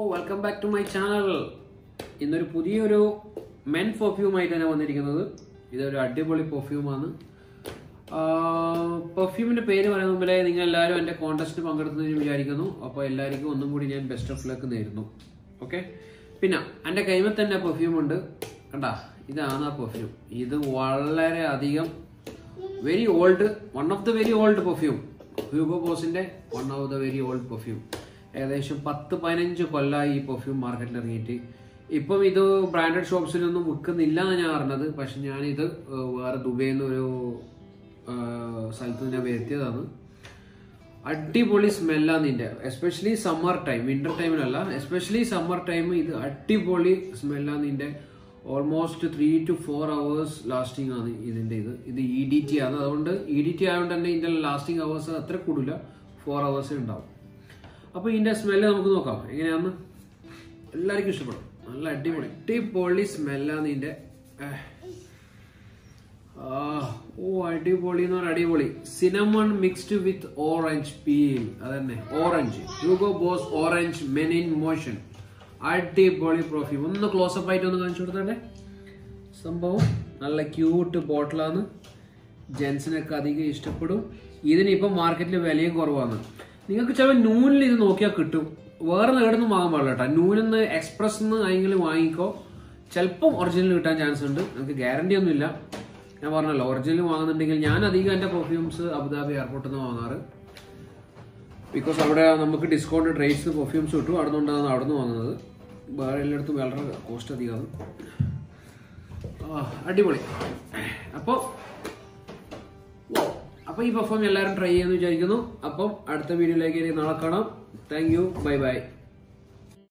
Welcome back to my channel ഇന്നൊരു പുതിയൊരു men പെർഫ്യൂമായിട്ടാണ് വന്നിരിക്കുന്നത് ഇതൊരു അടിപൊളി പെർഫ്യൂമാണ് പെർഫ്യൂമിന്റെ പേര് പറയുന്ന മുമ്പിലെ നിങ്ങൾ എല്ലാവരും എൻ്റെ കോൺടെസ്റ്റിന് പങ്കെടുത്തെന്ന് വിചാരിക്കുന്നു അപ്പോൾ എല്ലാവർക്കും ഒന്നും കൂടി ഞാൻ ബെസ്റ്റ് ഓഫ് ലക്ക് നേരുന്നു ഓക്കെ പിന്നെ എൻ്റെ കൈമ തന്നെ പെർഫ്യൂം ഉണ്ട് കണ്ടാ ഇതാണ് ആ പെർഫ്യൂം ഇത് വളരെ അധികം very old one of the very old perfume Hugo ബോസിന്റെ one of the very old perfume ഏകദേശം പത്ത് പതിനഞ്ച് കൊല്ലമായി ഈ പെർഫ്യൂം മാർക്കറ്റിൽ ഇറങ്ങിയിട്ട് ഇപ്പം ഇത് ബ്രാൻഡഡ് ഷോപ്സിലൊന്നും വിൽക്കുന്നില്ല എന്ന് ഞാൻ അറിഞ്ഞത് പക്ഷെ ഞാനിത് ഏഹ്, വേറെ ദുബൈയിൽ നിന്ന് ഒരു ഏഹ്, സ്ഥലത്ത് നിന്ന് വരുത്തിയതാണ് അടിപൊളി സ്മെല്ലാണ് ഇതിന്റെ എസ്പെഷ്യലി സമ്മർ ടൈം വിന്റർ ടൈമിലല്ല എസ്പെഷ്യലി സമ്മർ ടൈം ഇത് അടിപൊളി സ്മെല്ലാണ് ഇതിന്റെ almost three two four hours lasting ആണ് ഇതിന്റെ ഇത് ഇത് ഇ ഡി ടി ആണ് അതുകൊണ്ട് ഇ ഡി ടി ആയതുകൊണ്ട് തന്നെ ഇതിന്റെ ലാസ്റ്റിംഗ് അവേഴ്സ് അത്ര കൂടില്ല ഫോർ അവേഴ്സ് ഉണ്ടാവും അപ്പൊ ഇതിന്റെ സ്മെല്ല് നമുക്ക് നോക്കാം എങ്ങനെയാന്ന് എല്ലാവർക്കും ഇഷ്ടപ്പെടും നല്ല അടിപൊളി അടിപൊളി സ്മെല്ലാണ് ഇതിന്റെ ഏഹ്. ആ, ഓ അടിപൊളി എന്ന് പറഞ്ഞാൽ അടിപൊളി cinnamon mixed with orange peel അതന്നെ orange Hugo Boss orange men in motion അടിപൊളി പെർഫ്യൂം ഒന്ന് ക്ലോസപ്പ് ആയിട്ട് ഒന്ന് കാണിച്ചു കൊടുത്തേ സംഭവം നല്ല ക്യൂട്ട് ബോട്ടിലാണ് ജെൻസിനൊക്കെ അധികം ഇഷ്ടപ്പെടും ഇതിന് ഇപ്പം മാർക്കറ്റിൽ വിലയും കുറവാണ് നിങ്ങൾക്ക് ചിലപ്പോൾ നൂനിൽ ഇത് നോക്കിയാൽ കിട്ടും വേറെ എവിടുന്ന് വാങ്ങാൻ പാടില്ല കേട്ടോ നൂനിന്ന് എക്സ്പ്രസ് നിന്ന് ആരെങ്കിലും വാങ്ങിക്കോ ചിലപ്പം ഒറിജിനൽ കിട്ടാൻ ചാൻസ് ഉണ്ട് നമുക്ക് ഗ്യാരണ്ടി ഒന്നുമില്ല ഞാൻ പറഞ്ഞല്ലോ ഒറിജിനൽ വാങ്ങുന്നുണ്ടെങ്കിൽ ഞാൻ അധികം എൻ്റെ പെർഫ്യൂംസ് അബുദാബി എയർപോർട്ടിൽ നിന്ന് വാങ്ങാറ് ബിക്കോസ് അവിടെ നമുക്ക് ഡിസ്കൗണ്ട് റേറ്റ്സ് പെർഫ്യൂംസ് കിട്ടും അവിടെ നിന്നുണ്ടാകുന്ന അവിടെ നിന്ന് വാങ്ങുന്നത് വേറെ എല്ലായിടത്തും വളരെ കോസ്റ്റ് അധികമാണ് ആ, അടിപൊളി അപ്പോൾ അപ്പോൾ ഈ പെർഫോം എല്ലാവരും ട്രൈ ചെയ്യാമെന്ന് വിചാരിക്കുന്നു അപ്പം അടുത്ത വീഡിയോയിലേക്ക് ഇനി നാളെ കാണാം താങ്ക് യു ബൈ ബൈ